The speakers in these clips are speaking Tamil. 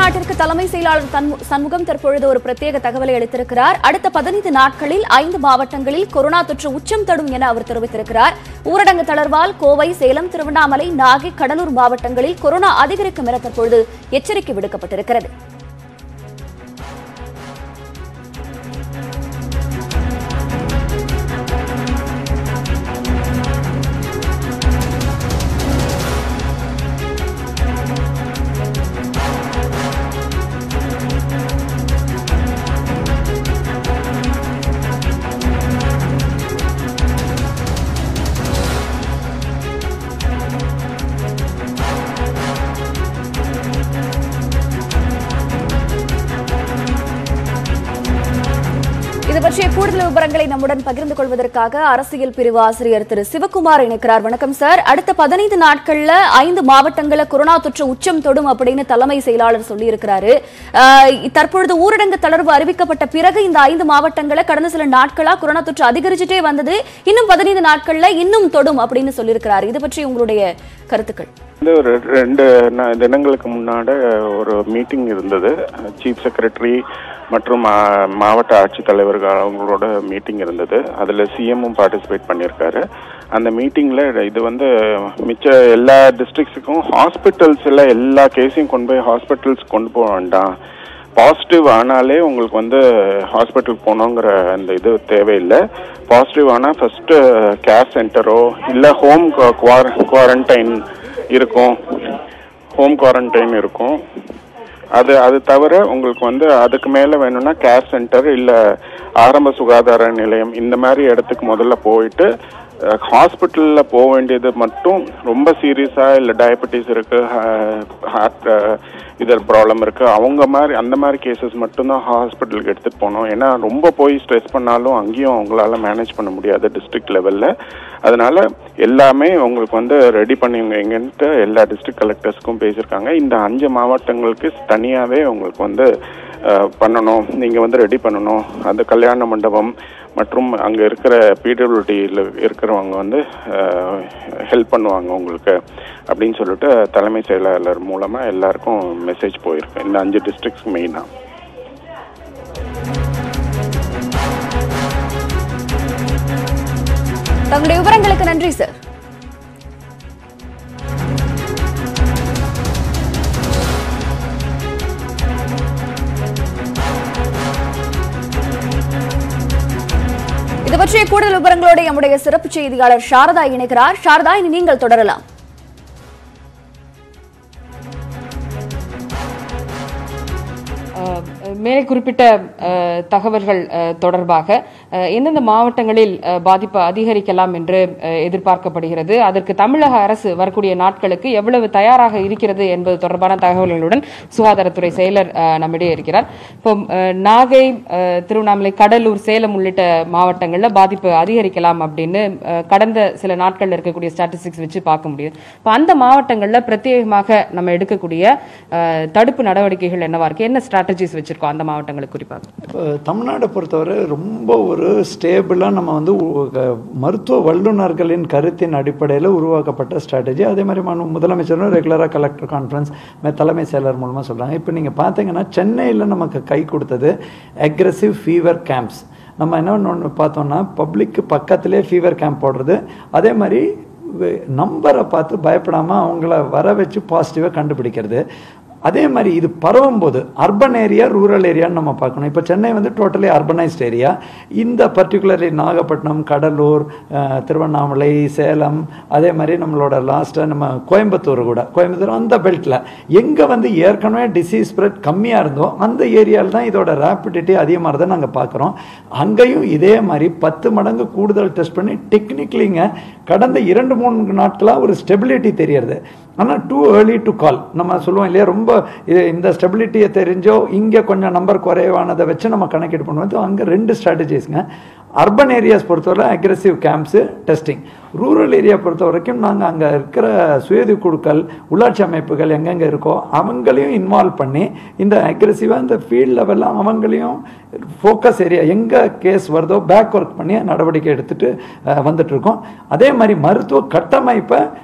தமிழ்நாட்டிற்கு தலைமை செயலாளர் தன்மு- சண்முகம் தற்பொழுது ஒரு பிரத்யேக தகவலை அளித்திருக்கிறார் அடுத்த பதினைந்து நாட்களில் ஐந்து மாவட்டங்களில் கொரோனா தொற்று உச்சம் தொடும் என அவர் தெரிவித்திருக்கிறார் ஊரடங்கு தளர்வால் கோவை சேலம் திருவண்ணாமலை நாகை கடலூர் மாவட்டங்களில் கொரோனா அதிகரிக்கும் என தற்பொழுது எச்சரிக்கை விடுக்கப்பட்டிருக்கிறது இது பற்றிய கூடுதல் விவரங்களை நம்முடன் பகிர்ந்து கொள்வதற்காக அரசியல் பிரிவு ஆசிரியர் திரு சிவகுமார் இணைக்கிறார் வணக்கம் சார் அடுத்த பதினைந்து நாட்கள்ல ஐந்து மாவட்டங்கள்ல கொரோனா தொற்று உச்சம் தொடும் அப்படின்னு தலைமை செயலாளர் சொல்லியிருக்கிறாரு ஆஹ் தற்பொழுது ஊரடங்கு தளர்வு அறிவிக்கப்பட்ட பிறகு இந்த ஐந்து மாவட்டங்கள கடந்த சில நாட்களா கொரோனா தொற்று அதிகரிச்சுட்டே வந்தது இன்னும் பதினைந்து நாட்கள்ல இன்னும் தொடும் அப்படின்னு சொல்லியிருக்கிறார் இது பற்றி உங்களுடைய கருத்துக்கள் வந்து ஒரு ரெண்டு நா- தினங்களுக்கு முன்னாடி ஒரு மீட்டிங் இருந்தது சீஃப் செக்ரட்டரி மற்றும் மா- மாவட்ட ஆட்சித்தலைவர்கள் அவங்களோட மீட்டிங் இருந்தது அதில் சிஎம்மும் பார்ட்டிசிபேட் பண்ணியிருக்காரு அந்த மீட்டிங்கில் இது வந்து மிச்ச எல்லா டிஸ்ட்ரிக்ஸுக்கும் ஹாஸ்பிட்டல்ஸில் எல்லா கேஸையும் கொண்டு போய் ஹாஸ்பிட்டல்ஸ் கொண்டு போக வேண்டாம் பாசிட்டிவ் ஆனாலே உங்களுக்கு வந்து ஹாஸ்பிட்டல் போகணுங்கிற அந்த இது தேவையில்லை பாசிட்டிவ் ஆனால் ஃபஸ்ட்டு கேர் சென்டரோ இல்லை ஹோம் குவாரண்டைன் இருக்கும் ஹோம் குவாரண்டைன் இருக்கும் அது அது தவிர உங்களுக்கு வந்து அதுக்கு மேலே வேணும்னா கேர் சென்டர் இல்லை ஆரம்ப சுகாதார நிலையம் இந்த மாதிரி இடத்துக்கு முதல்ல போயிட்டு ஹாஸ்பிட்டலில் போக வேண்டியது மட்டும் ரொம்ப சீரியஸாக இல்லை டயபெட்டிஸ் இருக்கு ஹார்ட் இதர் ப்ராப்ளம் இருக்கு அவங்க மாதிரி அந்த மாதிரி கேசஸ் மட்டும்தான் ஹாஸ்பிட்டலுக்கு எடுத்துகிட்டு போகணும் ஏன்னா ரொம்ப போய் ஸ்ட்ரெஸ் பண்ணாலும் அங்கேயும் அவங்களால மேனேஜ் பண்ண முடியாது டிஸ்ட்ரிக்ட் லெவலில் அதனால எல்லாமே உங்களுக்கு வந்து ரெடி பண்ணிங்க எங்கன்ட்டு எல்லா டிஸ்ட்ரிக்ட் கலெக்டர்ஸ்க்கும் பேசியிருக்காங்க இந்த அஞ்சு மாவட்டங்களுக்கு தனியாகவே உங்களுக்கு வந்து அஹ், பண்ணணும் நீங்கள் வந்து ரெடி பண்ணணும் அந்த கல்யாண மண்டபம் மற்றும் அங்கே இருக்கிற பிடபிள்யூடியில் இருக்கிறவங்க வந்து ஹெல்ப் பண்ணுவாங்க உங்களுக்கு அப்படின்னு சொல்லிட்டு தலைமை செயலாளர் மூலமாக எல்லாருக்கும் மெசேஜ் போயிருக்கு இந்த அஞ்சு டிஸ்ட்ரிக்ஸ் மெயினாக தங்களுடைய விவரங்களுக்கு நன்றி சார் இது பற்றிய கூடுதல் விவரங்களோடு நம்முடைய சிறப்பு செய்தியாளர் சாரதா இணைக்கிறார் சாரதா இனி நீங்கள் தொடரலாம் அஹ், மேலே குறிப்பிட்ட அஹ், தகவல்கள் அஹ், தொடர்பாக அஹ், எந்தெந்த மாவட்டங்களில் அஹ், பாதிப்பு அதிகரிக்கலாம் என்று அஹ், எதிர்பார்க்கப்படுகிறது அதற்கு தமிழக அரசு வரக்கூடிய நாட்களுக்கு எவ்வளவு தயாராக இருக்கிறது என்பது தொடர்பான தகவல்களுடன் சுகாதாரத்துறை செயலர் அஹ், நம்மிடையே இருக்கிறார் இப்போ அஹ், நாகை அஹ், திருவண்ணாமலை கடலூர் சேலம் உள்ளிட்ட மாவட்டங்களில் பாதிப்பு அதிகரிக்கலாம் அப்படின்னு அஹ், கடந்த சில நாட்களில் இருக்கக்கூடிய ஸ்டாட்டிஸ்டிக்ஸ் வச்சு பார்க்க முடியுது இப்போ அந்த மாவட்டங்களில் பிரத்யேகமாக நம்ம எடுக்கக்கூடிய அஹ், தடுப்பு நடவடிக்கைகள் என்னவா இருக்கு என்ன ஸ்ட்ராட்டஜிஸ் வச்சிருக்கோம் அந்த மாவட்டங்களுக்கு குறிப்பாக இப்போ தமிழ்நாடை பொறுத்தவரை ரொம்ப ஒரு ஸ்டேபிளாக நம்ம வந்து உ- க- மருத்துவ வல்லுநர்களின் கருத்தின் அடிப்படையில் உருவாக்கப்பட்ட ஸ்ட்ராட்டஜி அதே மாதிரி மனு முதலமைச்சரும் ரெகுலராக கலெக்டர் கான்ஃபரன்ஸ் தலைமை செயலர் மூலமாக சொல்கிறாங்க இப்போ நீங்கள் பார்த்தீங்கன்னா சென்னையில் நமக்கு கை கொடுத்தது அக்ரெசிவ் ஃபீவர் கேம்ப்ஸ் நம்ம என்ன ஒன்று பார்த்தோம்னா பப்ளிக்கு பக்கத்திலே ஃபீவர் கேம்ப் போடுறது அதே மாதிரி நம்பரை பார்த்து பயப்படாமல் அவங்கள வர வச்சு பாசிட்டிவாக கண்டுபிடிக்கிறது அதே மாதிரி இது பரவும் போது அர்பன் ஏரியா ரூரல் ஏரியான்னு நம்ம பார்க்கணும் இப்போ சென்னை வந்து டோட்டலி அர்பனைஸ்ட் ஏரியா இந்த பர்டிகுலர்லி நாகப்பட்டினம் கடலூர் அஹ், திருவண்ணாமலை சேலம் அதே மாதிரி நம்மளோட லாஸ்ட்டாக நம்ம கோயம்புத்தூர் கூட கோயம்புத்தூர் அந்த பெல்ட்டில் எங்கே வந்து ஏற்கனவே டிசீஸ் ஸ்ப்ரெட் கம்மியாக இருந்தோ அந்த ஏரியாவில் தான் இதோட ரேப்பிடிட்டி அதிகமாக இருந்ததை நாங்கள் பார்க்குறோம் அங்கேயும் இதே மாதிரி பத்து மடங்கு கூடுதல் டெஸ்ட் பண்ணி டெக்னிக்கலிங்க கடந்த இரண்டு மூணு நாட்களாக ஒரு ஸ்டெபிலிட்டி தெரியறது ஆனால் டூ ஏர்லி டு கால் நம்ம சொல்லுவோம் இல்லையா ரொம்ப இது இந்த ஸ்டெபிலிட்டியை தெரிஞ்சோ இங்கே கொஞ்சம் நம்பர் குறைவானதை வச்சு நம்ம கணக்கீடு பண்ணுவோம் அங்கே ரெண்டு ஸ்ட்ராட்டஜிஸ்ங்க அர்பன் ஏரியாஸ் பொறுத்தவரை aggressive camps testing rural area பொறுத்த வரைக்கும் நாங்கள் அங்கே இருக்கிற சுயதி குழுக்கள் உள்ளாட்சி அமைப்புகள் எங்கெங்கே இருக்கோ அவங்களையும் இன்வால்வ் பண்ணி இந்த அக்ரெசிவாக இந்த ஃபீல்ட் லெவலில் அவங்களையும் ஃபோக்கஸ் ஏரியா எங்கே கேஸ் வருதோ பேக் ஒர்க் பண்ணி நடவடிக்கை எடுத்துகிட்டு வந்துட்டுருக்கோம் அதே மாதிரி மருத்துவ கட்டமைப்பை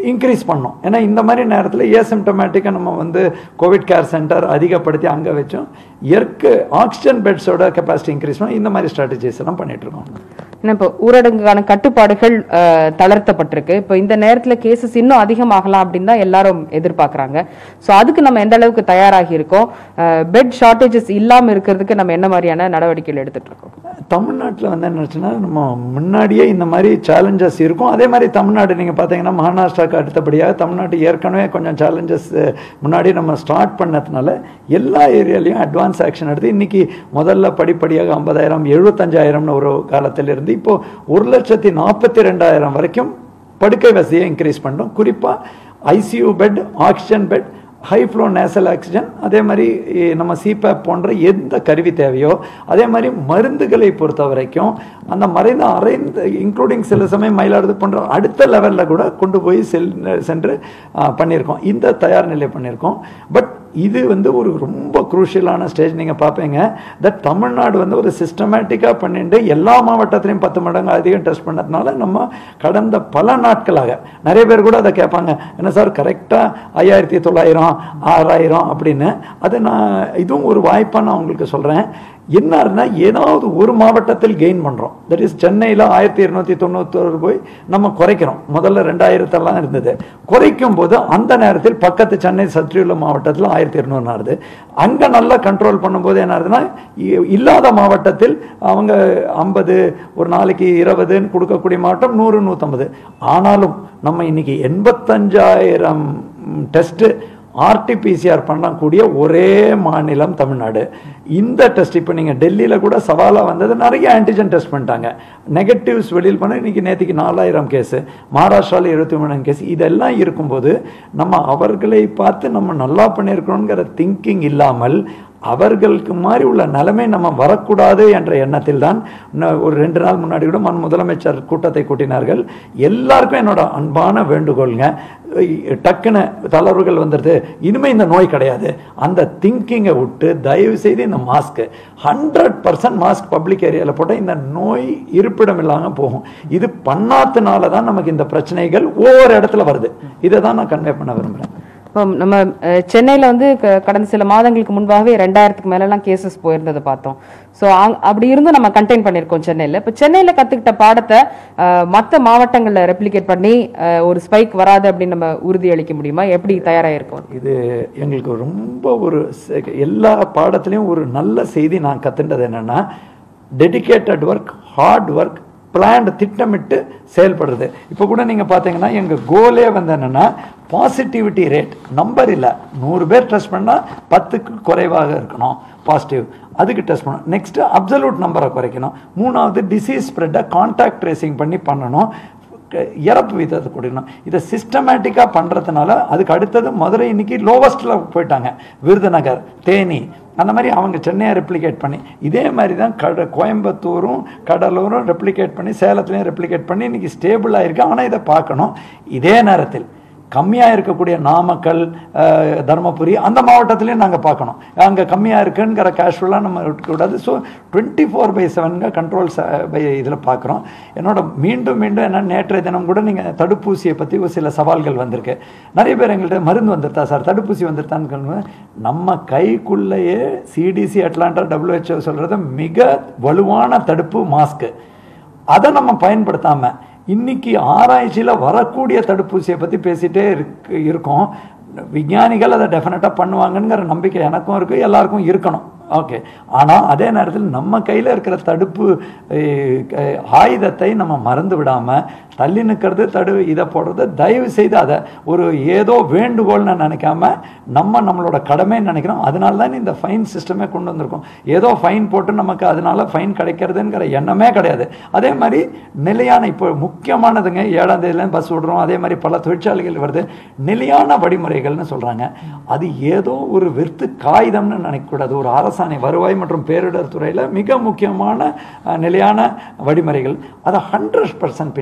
இன்க்ரீஸ் பண்ணோம் ஏன்னா இந்த மாதிரி நேரத்தில் ஏசிம்டமேட்டிக்காக நம்ம வந்து கோவிட் கேர் சென்டர் அதிகப்படுத்தி அங்கே வச்சோம் எர்க்கு ஆக்சிஜன் பெட்ஸோட கெப்பாசிட்டி இன்க்ரீஸ் பண்ணோம் இந்த மாதிரி ஸ்ட்ராட்டஜிஸ் எல்லாம் பண்ணிட்டு இருக்கோம் ஏன்னா இப்போ ஊரடங்குக்கான கட்டுப்பாடுகள் அஹ், தளர்த்தப்பட்டிருக்கு இப்போ இந்த நேரத்துல கேசஸ் இன்னும் அதிகமாகலாம் அப்படின்னு தான் எல்லாரும் எதிர்பார்க்கறாங்க ஸோ அதுக்கு நம்ம எந்த அளவுக்கு தயாராகி இருக்கோம் பெட் ஷார்ட்டேஜஸ் இல்லாம இருக்கிறதுக்கு நம்ம என்ன மாதிரியான நடவடிக்கைகள் எடுத்துட்டு இருக்கோம் தமிழ்நாட்டில் வந்து என்னச்சுன்னா நம்ம முன்னாடியே இந்த மாதிரி சேலஞ்சஸ் இருக்கும் அதே மாதிரி தமிழ்நாடு நீங்கள் பார்த்தீங்கன்னா மகாராஷ்டிராக்கு அடுத்தபடியாக தமிழ்நாடு ஏற்கனவே கொஞ்சம் சேலஞ்சஸ் முன்னாடி நம்ம ஸ்டார்ட் பண்ணதுனால எல்லா ஏரியாலையும் அட்வான்ஸ் ஆக்ஷன் எடுத்து இன்னைக்கு முதல்ல படிப்படியாக ஐம்பதாயிரம் எழுபத்தஞ்சாயிரம்னு ஒரு காலத்தில் இருந்து இப்போ ஒரு லட்சத்தி நாற்பத்தி ரெண்டாயிரம் வரைக்கும் படுக்கை வசதியை இன்க்ரீஸ் பண்ணோம் குறிப்பாக ICU bed oxygen bed high flow nasal oxygen அதே மாதிரி இ, நம்ம சிபேப் போன்ற எந்த கருவி தேவையோ அதே மாதிரி மருந்துகளை பொறுத்த வரைக்கும் அந்த மறைந்த அரைந்த இன்க்ளூடிங் சில சமயம் மயிலாடுது போன்ற அடுத்த லெவலில் கூட கொண்டு போய் செல் சென்று ஆ, பண்ணியிருக்கோம் இந்த தயார் நிலை பண்ணியிருக்கோம் பட் இது வந்து ஒரு ரொம்ப குரூஷியலான ஸ்டேஜ் நீங்கள் பார்ப்பீங்க தட் தமிழ்நாடு வந்து ஒரு சிஸ்டமேட்டிக்காக பண்ணிட்டு எல்லா மாவட்டத்திலையும் பத்து மடங்கு அதிகம் டெஸ்ட் பண்ணதுனால நம்ம கடந்த பல நாட்களாக நிறைய பேர் கூட அதை கேட்பாங்க என்ன சார் கரெக்டாக ஐயாயிரத்தி தொள்ளாயிரம் ஆறாயிரம் அப்படின்னு அது நான் இதுவும் ஒரு வாய்ப்பாக நான் உங்களுக்கு சொல்கிறேன் என்னன்னா ஏதாவது ஒரு மாவட்டத்தில் கெயின் பண்ணுறோம் தட் இஸ் சென்னையில் ஆயிரத்தி இருநூத்தி தொண்ணூத்தோரு போய் நம்ம குறைக்கிறோம் முதல்ல ரெண்டாயிரத்தெல்லாம் இருந்தது குறைக்கும் போது அந்த நேரத்தில் பக்கத்து சென்னை சுற்றியுள்ள மாவட்டத்தில் ஆயிரத்தி இருநூறு ஆறுது அங்கே நல்லா கண்ட்ரோல் பண்ணும்போது என்ன ஆகுதுன்னா இ- இல்லாத மாவட்டத்தில் அவங்க ஐம்பது ஒரு நாளைக்கு இருபதுன்னு கொடுக்கக்கூடிய மாவட்டம் நூறு நூற்றம்பது ஆனாலும் நம்ம இன்னைக்கு எண்பத்தஞ்சாயிரம் டெஸ்ட்டு ஆர்டிபிசிஆர் பண்ணக்கூடிய ஒரே மாநிலம் தமிழ்நாடு இந்த டெஸ்ட் இப்போ நீங்கள் டெல்லியில் கூட சவாலாக வந்தது நிறைய ஆன்டிஜன் டெஸ்ட் பண்ணிட்டாங்க நெகட்டிவ்ஸ் வெளியில் பண்ண இன்னைக்கு நேற்றுக்கு நாலாயிரம் கேஸு மகாராஷ்டிராவில் இருபத்தி மூணாயிரம் கேஸ் இதெல்லாம் இருக்கும்போது நம்ம அவர்களை பார்த்து நம்ம நல்லா பண்ணியிருக்கிறோங்கிற திங்கிங் இல்லாமல் அவர்களுக்கு மாதிரி உள்ள நிலைமை நம்ம வரக்கூடாது என்ற எண்ணத்தில் தான் இன்னும் ஒரு ரெண்டு நாள் முன்னாடி கூட மன் முதலமைச்சர் கூட்டத்தை கூட்டினார்கள் எல்லாருக்கும் என்னோட அன்பான வேண்டுகோளுங்க டக்குன்னு தளர்வுகள் வந்துடுது இனிமே இந்த நோய் கிடையாது அந்த திங்கிங்கை விட்டு தயவு செய்து இந்த மாஸ்க்கு ஹண்ட்ரட் பர்சன்ட் மாஸ்க் பப்ளிக் ஏரியாவில் போட்டால் இந்த நோய் இருப்பிடம் இல்லாமல் போகும் இது பண்ணாதனால தான் நமக்கு இந்த பிரச்சனைகள் ஒவ்வொரு இடத்துல வருது இதை தான் நான் கன்வே பண்ண விரும்புகிறேன் இப்போ நம்ம அஹ், சென்னையில வந்து க- கடந்த சில மாதங்களுக்கு முன்பாகவே ரெண்டாயிரத்துக்கு மேலலாம் கேசஸ் போயிருந்ததை பார்த்தோம் ஸோ அப்படி இருந்து நம்ம கண்டெயின் பண்ணியிருக்கோம் சென்னையில் இப்போ சென்னையில் கற்றுக்கிட்ட பாடத்தை மற்ற மாவட்டங்களில் ரெப்ளிகேட் பண்ணி அஹ், ஒரு ஸ்பைக் வராது அப்படின்னு நம்ம உறுதி அளிக்க முடியுமா எப்படி தயாராகிருக்கோம் இது எங்களுக்கு ரொம்ப ஒரு செ- எல்லா பாடத்துலையும் ஒரு நல்ல செய்தி நான் கற்றுண்டது என்னன்னா dedicated work hard work planned திட்டமிட்டு செயல்படுறது இப்போ கூட நீங்கள் பார்த்தீங்கன்னா எங்கள் கோலே வந்து என்னென்னா பாசிட்டிவிட்டி ரேட் நம்பர் இல்லை நூறு பேர் டெஸ்ட் பண்ணால் பத்துக்கு குறைவாக இருக்கணும் பாசிட்டிவ் அதுக்கு டெஸ்ட் பண்ணணும் நெக்ஸ்ட்டு அப்சல்யூட் நம்பரை குறைக்கணும் மூணாவது டிசீஸ் ஸ்ப்ரெட்டை கான்டாக்ட் ட்ரேசிங் பண்ணி பண்ணணும் க- இறப்பு விகிதத்தை கொடுக்கணும் இதை சிஸ்டமேட்டிக்காக பண்ணுறதுனால அதுக்கு அடுத்தது மதுரை இன்னைக்கு லோவஸ்ட்டில் போயிட்டாங்க விருதுநகர் தேனி அந்த மாதிரி அவங்க சென்னையை ரெப்ளிகேட் பண்ணி இதே மாதிரி தான் கட கோயம்புத்தூரும் கடலூரும் ரெப்ளிகேட் பண்ணி சேலத்துலேயும் ரெப்ளிகேட் பண்ணி இன்னைக்கு ஸ்டேபிள் ஆயிருக்கு ஆனால் இதை பார்க்கணும் இதே நேரத்தில் கம்மியாக இருக்கக்கூடிய நாமக்கல் அஹ், தருமபுரி அந்த மாவட்டத்திலையும் நாங்கள் பார்க்கணும் அங்கே கம்மியாக இருக்குங்கிற கேஷுவலாக நம்ம இருக்கக்கூடாது ஸோ டுவெண்ட்டி ஃபோர் பை செவனுங்க கண்ட்ரோல் பை இதில் பார்க்குறோம் என்னோட மீண்டும் மீண்டும் என்ன நேற்றைய தினம் கூட நீங்கள் தடுப்பூசியை பற்றி ஒரு சில சவால்கள் வந்திருக்கு நிறைய பேர் எங்கள்கிட்ட மருந்து வந்துருத்தா சார் தடுப்பூசி வந்துருத்தான்னு கேளுங்க. நம்ம கைக்குள்ளேயே சிடிசி அட்லாண்டா டபிள்யூஹெச்ஓ சொல்கிறது மிக வலுவான தடுப்பு மாஸ்க்கு அதை நம்ம பயன்படுத்தாம இன்னைக்கு ஆராய்ச்சியில் வரக்கூடிய தடுப்பூசியை பற்றி பேசிட்டே இருக்கு இருக்கோம் விஞ்ஞானிகள் அதை டெஃபினட்டாக பண்ணுவாங்கங்கிற நம்பிக்கை எனக்கும் இருக்குது எல்லாருக்கும் இருக்கணும் ஓகே ஆனால் அதே நேரத்தில் நம்ம கையில் இருக்கிற தடுப்பு அஹ், க- ஆயுதத்தை நம்ம மறந்து விடாமல் தள்ளி நிற்கிறது தடு இதை போடுறது தயவு செய்து அதை ஒரு ஏதோ வேண்டுகோள்னு நினைக்காம நம்ம நம்மளோட கடமைன்னு நினைக்கிறோம் அதனால தான் இந்த ஃபைன் சிஸ்டமே கொண்டு வந்திருக்கோம் ஏதோ ஃபைன் போட்டு நமக்கு அதனால ஃபைன் கிடைக்கிறதுங்கிற எண்ணமே கிடையாது அதே மாதிரி நிலையான இப்போ முக்கியமானதுங்க ஏழாம் தேதியிலேருந்து பஸ் விடுறோம் அதே மாதிரி பல தொழிற்சாலைகள் வருது நிலையான வழிமுறைகள்னு சொல்கிறாங்க அது ஏதோ ஒரு வெறுத்து காகிதம்னு நினைக்கக்கூடாது ஒரு அரசாணை வருவாய் மற்றும் பேரிடர் துறையில் மிக முக்கியமான அஹ், நிலையான வழிமுறைகள் அதை ஹண்ட்ரட் பர்சன்ட் பின்பற்றுறேன்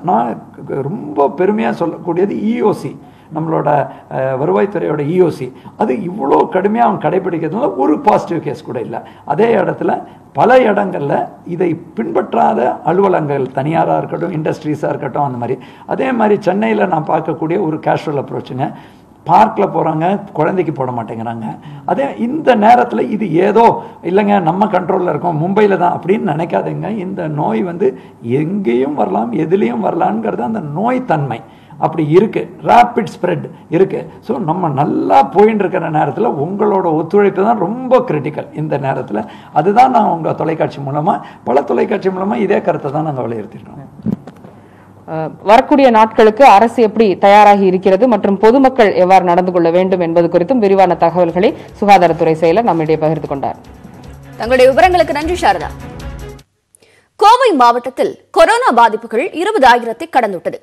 நான் ரொம்ப பெருமையாக சொல்லக்கூடியது இஓசி நம்மளோட அஹ், வருவாய்த்துறையோட இஓசி அது இவ்வளோ கடுமையாக அவன் கடைபிடிக்கிறதுனால ஒரு பாசிட்டிவ் கேஸ் கூட இல்லை அதே இடத்துல பல இடங்கள்ல இதை பின்பற்றாத அலுவலங்கள் தனியாராக இருக்கட்டும் இண்டஸ்ட்ரீஸாக இருக்கட்டும் அந்த மாதிரி அதே மாதிரி சென்னையில் நான் பார்க்கக்கூடிய ஒரு கேஷுவல் அப்ரோச்சுங்க பார்க்கில் போகிறாங்க குழந்தைக்கு போட மாட்டேங்கிறாங்க அதே இந்த நேரத்தில் இது ஏதோ இல்லைங்க நம்ம கண்ட்ரோலில் இருக்கோம் மும்பையில் தான் அப்படின்னு நினைக்காதீங்க இந்த நோய் வந்து எங்கேயும் வரலாம் எதுலேயும் வரலாங்கிறது அந்த நோய் தன்மை அப்படி இருக்கு ரேபிட் ஸ்ப்ரெட் இருக்கு ஸோ நம்ம நல்லா போயின்னு இருக்கிற நேரத்தில் உங்களோட ஒத்துழைப்பு தான் ரொம்ப கிரிட்டிக்கல் இந்த நேரத்தில் அதுதான் நான் உங்கள் தொலைக்காட்சி மூலமாக பல தொலைக்காட்சி மூலமாக இதே கருத்தை தான் நாங்கள் வலியுறுத்திருக்கோம் அஹ், வரக்கூடிய நாட்களுக்கு அரசு எப்படி தயாராகி இருக்கிறது மற்றும் பொதுமக்கள் எவ்வாறு நடந்து கொள்ள வேண்டும் என்பது குறித்தும் விரிவான தகவல்களை சுகாதாரத்துறை செயலர் நம்மிடையே பகிர்ந்து கொண்டார் தங்களுடைய விவரங்களுக்கு நன்றி சாரதா கோவை மாவட்டத்தில் கொரோனா பாதிப்புகள் இருபதாயிரத்தை கடந்துவிட்டது